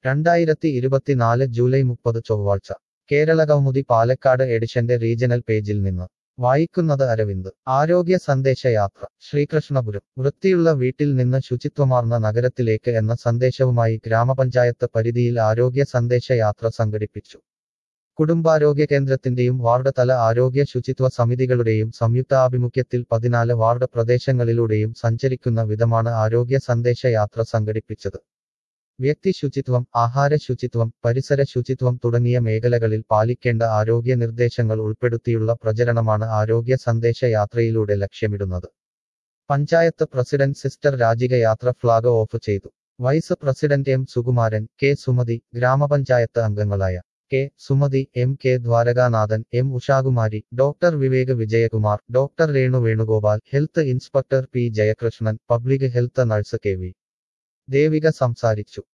രണ്ടായിരത്തി ഇരുപത്തിനാല് ജൂലൈ മുപ്പത് ചൊവ്വാഴ്ച കേരളകൗമുദി പാലക്കാട് എഡിഷന്റെ റീജണൽ പേജിൽ നിന്ന് വായിക്കുന്നത് അരവിന്ദ് ആരോഗ്യ സന്ദേശയാത്ര ശ്രീകൃഷ്ണപുരം വൃത്തിയുള്ള വീട്ടിൽ നിന്ന് ശുചിത്വമാർന്ന നഗരത്തിലേക്ക് എന്ന സന്ദേശവുമായി ഗ്രാമപഞ്ചായത്ത് പരിധിയിൽ ആരോഗ്യ സന്ദേശയാത്ര സംഘടിപ്പിച്ചു കുടുംബാരോഗ്യ കേന്ദ്രത്തിന്റെയും വാർഡ് തല ആരോഗ്യ ശുചിത്വ സമിതികളുടെയും സംയുക്താഭിമുഖ്യത്തിൽ പതിനാല് വാർഡ് പ്രദേശങ്ങളിലൂടെയും സഞ്ചരിക്കുന്ന വിധമാണ് ആരോഗ്യ സന്ദേശയാത്ര സംഘടിപ്പിച്ചത് വ്യക്തി ശുചിത്വം ആഹാര ശുചിത്വം പരിസര ശുചിത്വം തുടങ്ങിയ മേഖലകളിൽ പാലിക്കേണ്ട ആരോഗ്യ നിർദ്ദേശങ്ങൾ ഉൾപ്പെടുത്തിയുള്ള പ്രചരണമാണ് ആരോഗ്യ സന്ദേശ യാത്രയിലൂടെ ലക്ഷ്യമിടുന്നത് പഞ്ചായത്ത് പ്രസിഡന്റ് സിസ്റ്റർ രാജിക യാത്ര ഫ്ളാഗ് ഓഫ് ചെയ്തു vice president M Sukumaran K Sumathi grama panchayat അംഗങ്ങളായ K Sumathi M K Dwarakanathan M Ushakumari doctor Vivek Vijayakumar doctor Renu Venugopal health inspector P Jayakrishnan public health nurse K V Devika സംസാരിച്ചു